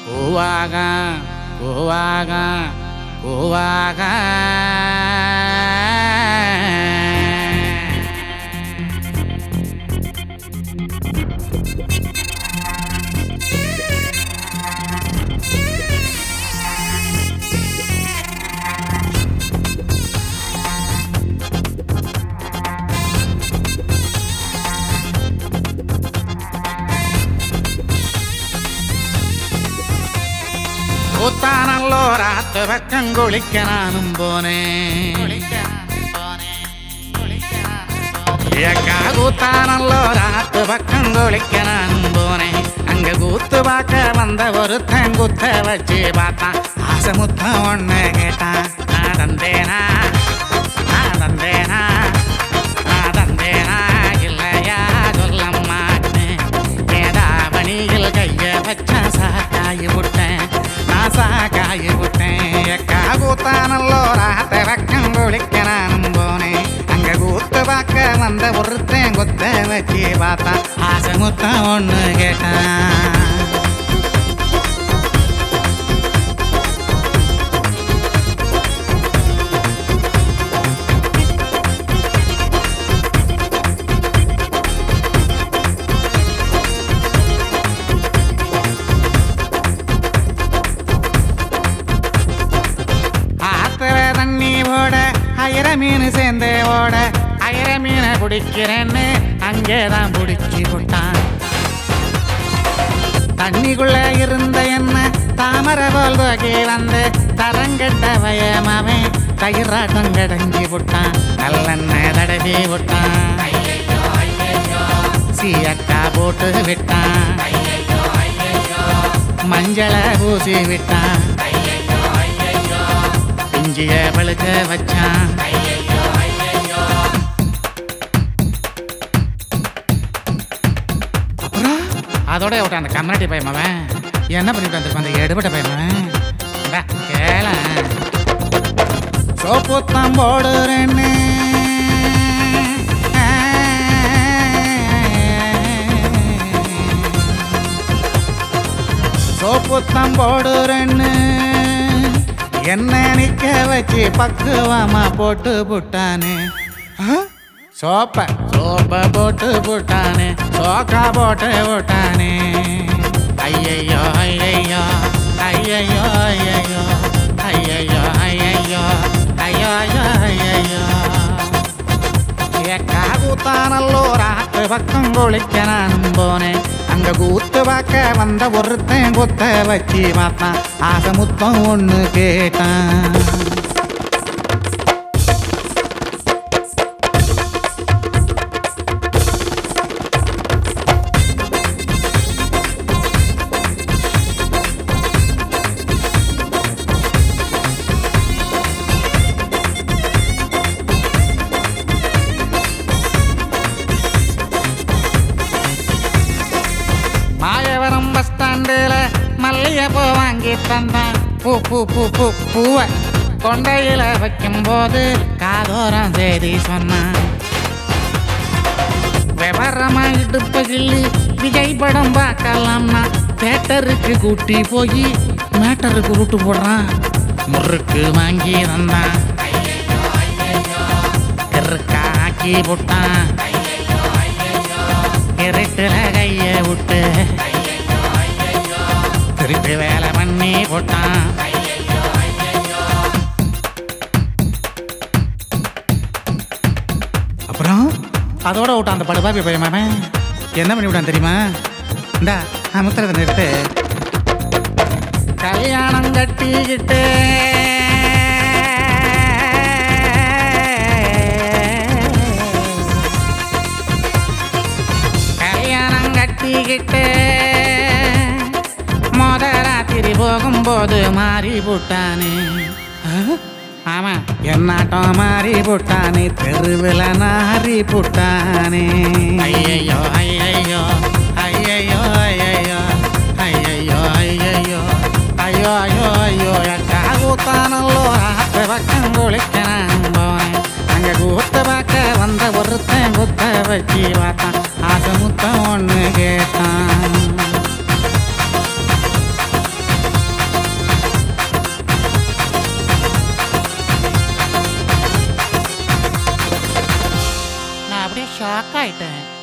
கூவாக கூவாக கூவாக കൂത്താണല്ലോ രാത്ത് വെക്കം കുളിക്കാനും പോനേ ஏக்கா கூத்தானல்லோ ராத்து பக்கம் குளிக்கணும் போனேன் அங்க கூத்து பார்க்க வந்த ஒருத்தன் குத்த வச்சு பார்த்தான் ஆசை முத்தம் ஒண்ணு கேட்டான் நான் தந்தேனா நான் தந்தேனா நான் தந்தேனா இல்லையா சொல்ல மாட்டேன் ஏதாவணியில் கைய வச்ச சாக்காயி விட்டேன் நான் சாக்காயி விட்டேன் ஏக்கா கூத்தானல்லோ ராத்த பக்கம் குளிக்கணும் போனேன் அங்க கூத்து பார்க்க வந்த ஒருத்தன் கொத்த வச்சு பார்த்தான் ஆசை முத்தம் ஒண்ணு கேட்டான் ஆத்துல தண்ணி ஓட அயிர மீன் சேர்ந்து ஓட அயிர மீனை பிடிக்கிறேன்னு அங்கேதான் பிடிச்சி போட்டான் தண்ணிக்குள்ள இருந்த என்ன தாமரை போல் தூக்கி வந்து தரங்கட்ட வயமாவே தயிராட்டம் கடைஞ்சி விட்டான் நல்லெண்ணெய் தடவி விட்டான் சீயக்கா போட்டு விட்டான் மஞ்சளை பூசி விட்டான் இஞ்சிய பழுக்க வச்சான் அப்புறம் அதோட விட்டான் அந்த கம்யூனிட்டி பையன் அவன் என்ன பண்ணிட்டு வந்திருப்பான் அந்த எடுபட்ட பையன் அவன் இந்தா, கேளேன் சோப்புத்தான் போடுறேன்னு சோப்புத்தான் போடுறேன்னு என்ன நிக்க வச்சு பக்குவமா போட்டு புட்டானே சோப்ப சோப்ப போட்டு புட்டானே சோக்கா போட்டு விட்டானே ஐயையோ ஐயையோ ஐயையோ ஐயையோ ஐயையோ ஐயையோ ஐயோ ஐயையோ ஏக்கா கூத்தானல்லோ ராத்து பக்கம் குளிக்க நானும் போனேன் அங்க கூத்து பார்க்க வந்த ஒருத்தன் குத்த வச்சு பார்த்தான் ஆசை முத்தம் ஒண்ணு கேட்டான் மாயவரம் பஸ் ஸ்டாண்டில் மல்லிகைப்பூ வாங்கி தந்தான் பூ பூ பூ பூ பூவை கொண்டையில வைக்கும் போது காதோரம் செய்தி சொன்னான் விவரமா இடுப்பு கிள்ளி விஜய் படம் பார்க்கலாம்னா தேட்டருக்கு கூட்டி போய் மேட்டருக்கு ரூட்டு போடுறான் முறுக்கு வாங்கி தந்தான் கிறுக்கா ஆக்கி போட்டான் இருட்டுல கைய விட்டு திருட்டு வேலை பண்ணி போட்டான் அப்புறம் அதோட விட்டான் அந்த படுபாப்பி பையன் மாமன் என்ன பண்ணி விட்டான் தெரியுமா இந்தா அமுத்துறத நிறுத்து கல்யாணம் கட்டிக்கிட்டு கல்யாணம் கட்டிக்கிட்டு மொத ராத்திரி போகும்போது மாறி போட்டானே ஆமா என்னாட்டம் மாறி போட்டானே தெருவில் நாரி போட்டானே ஐயையோ ஐயையோ ஐயையோ ஐயையோ ஐயையோ ஐயையோ ஐயோ ஐயோ ஐயோ எக்கா கூத்தானல்லோ ராத்து பக்கம் குளிக்கிறான் போனேன் அங்க கூத்து பார்க்க வந்த ஒருத்தன் குத்த வச்சு பார்த்தான் ஆசை முத்தம் ஒண்ணு கேட்டான் ஷாக் ஆயிட்டேன்